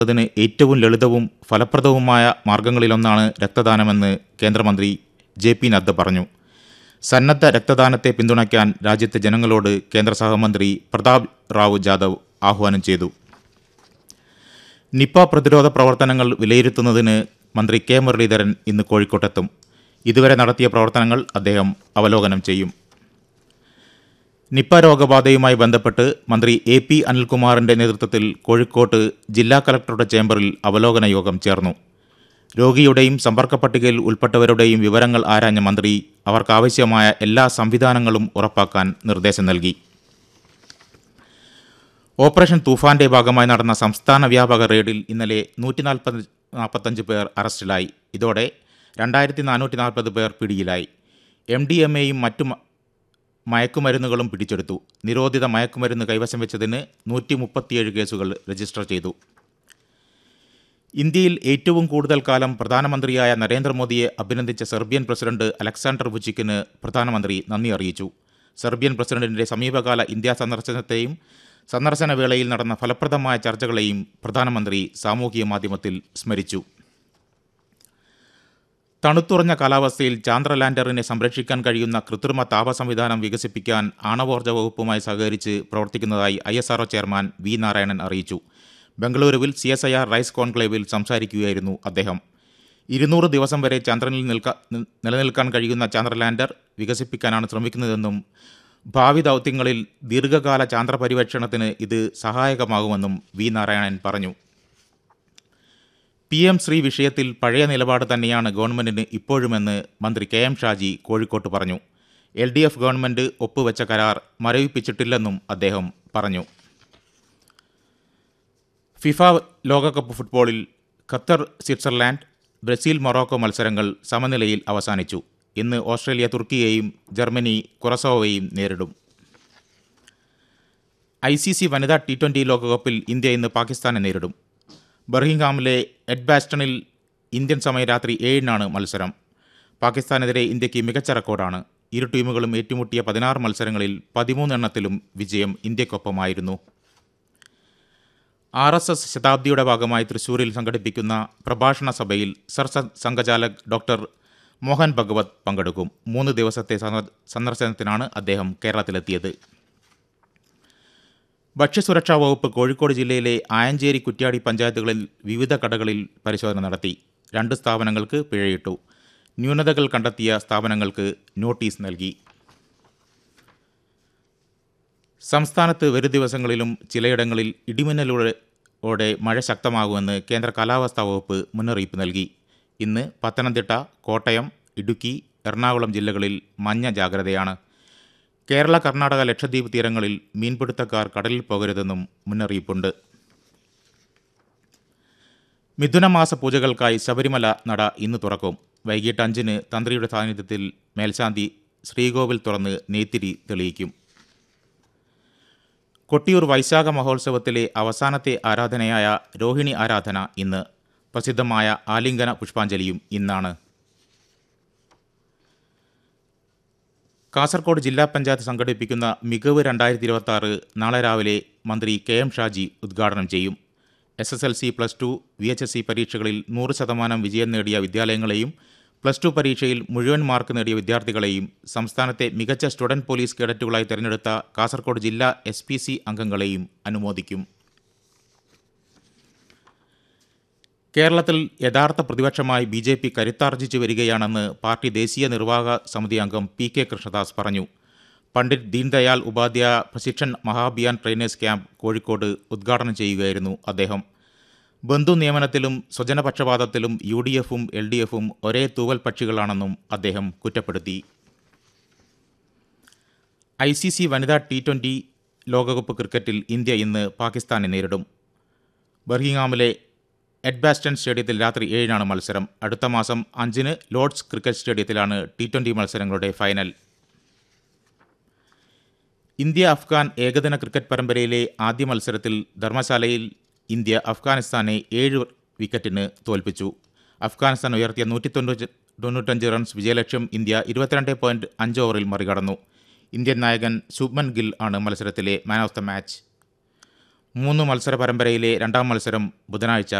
തിന് ഏറ്റവും ലളിതവും ഫലപ്രദവുമായ മാർഗങ്ങളിലൊന്നാണ് രക്തദാനമെന്ന് കേന്ദ്രമന്ത്രി ജെ പി നദ്ദ പറഞ്ഞു സന്നദ്ധ രക്തദാനത്തെ പിന്തുണയ്ക്കാൻ രാജ്യത്തെ ജനങ്ങളോട് കേന്ദ്ര സഹമന്ത്രി പ്രതാപ് റാവു ജാദവ് ആഹ്വാനം ചെയ്തു നിപ്പ പ്രതിരോധ പ്രവർത്തനങ്ങൾ വിലയിരുത്തുന്നതിന് മന്ത്രി കെ മുരളീധരൻ ഇന്ന് കോഴിക്കോട്ടെത്തും ഇതുവരെ നടത്തിയ പ്രവർത്തനങ്ങൾ അദ്ദേഹം അവലോകനം ചെയ്യും നിപ്പ രോഗബാധയുമായി ബന്ധപ്പെട്ട് മന്ത്രി എ പി അനിൽകുമാറിന്റെ നേതൃത്വത്തിൽ കോഴിക്കോട്ട് ജില്ലാ കലക്ടറുടെ ചേംബറിൽ അവലോകന യോഗം ചേർന്നു രോഗിയുടെയും സമ്പർക്ക പട്ടികയിൽ ഉൾപ്പെട്ടവരുടെയും വിവരങ്ങൾ ആരാഞ്ഞ മന്ത്രി അവർക്കാവശ്യമായ എല്ലാ സംവിധാനങ്ങളും ഉറപ്പാക്കാൻ നിർദ്ദേശം നൽകി ഓപ്പറേഷൻ തൂഫാന്റെ ഭാഗമായി നടന്ന സംസ്ഥാന വ്യാപക റെയ്ഡിൽ ഇന്നലെ നൂറ്റി നാൽപ്പത് നാൽപ്പത്തഞ്ച് പേർ അറസ്റ്റിലായി ഇതോടെ രണ്ടായിരത്തി നാനൂറ്റി നാൽപ്പത് പേർ പിടിയിലായി എം ഡി എം എയും മറ്റു മ- മയക്കുമരുന്നുകളും പിടിച്ചെടുത്തു നിരോധിത മയക്കുമരുന്ന് കൈവശം വെച്ചതിന് നൂറ്റി മുപ്പത്തിയേഴ് കേസുകൾ രജിസ്റ്റർ ചെയ്തു ഇന്ത്യയിൽ ഏറ്റവും കൂടുതൽ കാലം പ്രധാനമന്ത്രിയായ നരേന്ദ്രമോദിയെ അഭിനന്ദിച്ച സെർബിയൻ പ്രസിഡന്റ് അലക്സാണ്ടർ വുച്ചിക്കിന് പ്രധാനമന്ത്രി നന്ദി അറിയിച്ചു സെർബിയൻ പ്രസിഡന്റിന്റെ സമീപകാല ഇന്ത്യാ സന്ദർശനത്തെയും സന്ദർശന വേളയിൽ നടന്ന ഫലപ്രദമായ ചർച്ചകളെയും പ്രധാനമന്ത്രി സാമൂഹിക മാധ്യമത്തിൽ സ്മരിച്ചു തണുത്തുറഞ്ഞ കാലാവസ്ഥയിൽ ചാന്ദ്ര ലാൻഡറിനെ സംരക്ഷിക്കാൻ കഴിയുന്ന കൃത്രിമ താപ സംവിധാനം വികസിപ്പിക്കാൻ ആണവോർജ്ജ വകുപ്പുമായി സഹകരിച്ച് പ്രവർത്തിക്കുന്നതായി I S R O chairman V Narayanan അറിയിച്ചു ബംഗളൂരുവിൽ C S I R rise കോൺക്ലേവിൽ സംസാരിക്കുകയായിരുന്നു അദ്ദേഹം ഇരുന്നൂറ് ദിവസം വരെ ചന്ദ്രനിൽ നിൽക്ക നി- നിലനിൽക്കാൻ കഴിയുന്ന ചാന്ദ്ര ലാൻഡർ വികസിപ്പിക്കാനാണ് ശ്രമിക്കുന്നതെന്നും ഭാവി ദൗത്യങ്ങളിൽ ദീർഘകാല ചാന്ദ്ര പരിവേക്ഷണത്തിന് ഇത് സഹായകമാകുമെന്നും വി നാരായണൻ പറഞ്ഞു പി എം ശ്രീ വിഷയത്തിൽ പഴയ നിലപാട് തന്നെയാണ് ഗവൺമെന്റിന് ഇപ്പോഴുമെന്ന് മന്ത്രി കെ എം ഷാജി കോഴിക്കോട്ട് പറഞ്ഞു എൽ ഡി എഫ് ഗവൺമെന്റ് ഒപ്പുവെച്ച കരാർ മരവിപ്പിച്ചിട്ടില്ലെന്നും അദ്ദേഹം പറഞ്ഞു ഫിഫ ലോകകപ്പ് ഫുട്ബോളിൽ ഖത്തർ സ്വിറ്റ്സർലാൻഡ് ബ്രസീൽ മൊറോക്കോ മത്സരങ്ങൾ സമനിലയിൽ അവസാനിച്ചു ഇന്ന് ഓസ്ട്രേലിയ തുർക്കിയെയും ജർമ്മനി കുറസോവയെയും നേരിടും ഐ സി സി വനിതാ ടി ട്വൻ്റി ലോകകപ്പിൽ ഇന്ത്യ ഇന്ന് പാകിസ്ഥാനെ നേരിടും ബർഹിംഗാമിലെ എഡ്ബാസ്റ്റണിൽ ഇന്ത്യൻ സമയം രാത്രി ഏഴിനാണ് മത്സരം പാകിസ്ഥാനെതിരെ ഇന്ത്യക്ക് മികച്ച റെക്കോർഡാണ് ഇരു ടീമുകളും ഏറ്റുമുട്ടിയ പതിനാറ് മത്സരങ്ങളിൽ പതിമൂന്നെണ്ണത്തിലും വിജയം ഇന്ത്യക്കൊപ്പമായിരുന്നു ആർ എസ് എസ് ശതാബ്ദിയുടെ ഭാഗമായി തൃശൂരിൽ സംഘടിപ്പിക്കുന്ന പ്രഭാഷണ സഭയിൽ സർ സ- സംഘചാലക് ഡോക്ടർ മോഹൻ ഭഗവത് പങ്കെടുക്കും മൂന്ന് ദിവസത്തെ സന്ദ- സന്ദർശനത്തിനാണ് അദ്ദേഹം കേരളത്തിലെത്തിയത് ഭക്ഷ്യസുരക്ഷാ വകുപ്പ് കോഴിക്കോട് ജില്ലയിലെ ആയഞ്ചേരി കുറ്റ്യാടി പഞ്ചായത്തുകളിൽ വിവിധ കടകളിൽ പരിശോധന നടത്തി രണ്ട് സ്ഥാപനങ്ങൾക്ക് പിഴയിട്ടു ന്യൂനതകൾ കണ്ടെത്തിയ സ്ഥാപനങ്ങൾക്ക് നോട്ടീസ് നൽകി സംസ്ഥാനത്ത് വരും ദിവസങ്ങളിലും ചിലയിടങ്ങളിൽ ഇടിമിന്നലോടെ ഓടെ മഴ ശക്തമാകുമെന്ന് കേന്ദ്ര കാലാവസ്ഥാ വകുപ്പ് മുന്നറിയിപ്പ് നൽകി ഇന്ന് പത്തനംതിട്ട കോട്ടയം ഇടുക്കി എറണാകുളം ജില്ലകളിൽ മഞ്ഞ ജാഗ്രതയാണ് കേരള കർണാടക ലക്ഷദ്വീപ് തീരങ്ങളിൽ മീൻപിടുത്തക്കാർ കടലിൽ പോകരുതെന്നും മുന്നറിയിപ്പുണ്ട് മിഥുനമാസ പൂജകൾക്കായി ശബരിമല നട ഇന്ന് തുറക്കും വൈകിട്ട് അഞ്ചിന് തന്ത്രിയുടെ സാന്നിധ്യത്തിൽ മേൽശാന്തി ശ്രീകോവിൽ തുറന്ന് നെയ്ത്തിരി തെളിയിക്കും കൊട്ടിയൂർ വൈശാഖ മഹോത്സവത്തിലെ അവസാനത്തെ ആരാധനയായ രോഹിണി ആരാധന ഇന്ന് പ്രസിദ്ധമായ ആലിംഗന പുഷ്പാഞ്ജലിയും ഇന്നാണ് കാസർഗോഡ് ജില്ലാ പഞ്ചായത്ത് സംഘടിപ്പിക്കുന്ന മികവ് രണ്ടായിരത്തി ഇരുപത്തി ആറ് നാളെ രാവിലെ മന്ത്രി കെ എം ഷാജി ഉദ്ഘാടനം ചെയ്യും S S L C plus two V H S C പരീക്ഷകളിൽ നൂറ് ശതമാനം വിജയം നേടിയ വിദ്യാലയങ്ങളെയും പ്ലസ് ടു പരീക്ഷയിൽ മുഴുവൻ മാർക്ക് നേടിയ വിദ്യാർത്ഥികളെയും സംസ്ഥാനത്തെ മികച്ച സ്റ്റുഡൻറ് പോലീസ് കേഡറ്റുകളായി തിരഞ്ഞെടുത്ത കാസർഗോഡ് ജില്ലാ എസ് പി സി അംഗങ്ങളെയും അനുമോദിക്കും കേരളത്തിൽ യഥാർത്ഥ പ്രതിപക്ഷമായി ബി ജെ പി കരുത്താർജിച്ചു വരികയാണെന്ന് പാർട്ടി ദേശീയ നിർവാഹക സമിതി അംഗം പി കെ കൃഷ്ണദാസ് പറഞ്ഞു പണ്ഡിറ്റ് ദീൻദയാൽ ഉപാധ്യായ പ്രശിക്ഷൺ മഹാഭിയാൻ ട്രെയിനേഴ്സ് ക്യാമ്പ് കോഴിക്കോട് ഉദ്ഘാടനം ചെയ്യുകയായിരുന്നു അദ്ദേഹം ബന്ധു നിയമനത്തിലും സ്വജനപക്ഷപാതത്തിലും യു ഡി എഫും എൽ ഡി എഫും ഒരേ തൂവൽ പക്ഷികളാണെന്നും അദ്ദേഹം കുറ്റപ്പെടുത്തി ഐ സി സി വനിതാ ടി ട്വൻ്റി ലോകകപ്പ് ക്രിക്കറ്റിൽ ഇന്ത്യ ഇന്ന് പാകിസ്ഥാനെ നേരിടും ബർഹിംഗാമിലെ എഡ്ബാസ്റ്റൺ സ്റ്റേഡിയത്തിൽ രാത്രി ഏഴിനാണ് മത്സരം അടുത്ത മാസം അഞ്ചിന് ലോർഡ്സ് ക്രിക്കറ്റ് സ്റ്റേഡിയത്തിലാണ് ടി ട്വൻ്റി മത്സരങ്ങളുടെ ഫൈനൽ ഇന്ത്യ അഫ്ഗാൻ ഏകദിന ക്രിക്കറ്റ് പരമ്പരയിലെ ആദ്യ മത്സരത്തിൽ ധർമ്മശാലയിൽ ഇന്ത്യ അഫ്ഗാനിസ്ഥാനെ ഏഴ് വിക്കറ്റിന് തോൽപ്പിച്ചു അഫ്ഗാനിസ്ഥാൻ ഉയർത്തിയ നൂറ്റി തൊണ്ണൂറ്റി തൊണ്ണൂറ്റഞ്ച് റൺസ് വിജയലക്ഷ്യം ഇന്ത്യ ഇരുപത്തിരണ്ട് പോയിൻറ്റ് അഞ്ച് ഓവറിൽ മറികടന്നു ഇന്ത്യൻ നായകൻ ശുഭ്മൻ ഗിൽ ആണ് മത്സരത്തിലെ മാൻ ഓഫ് ദ മാച്ച് മൂന്ന് മത്സര പരമ്പരയിലെ രണ്ടാം മത്സരം ബുധനാഴ്ച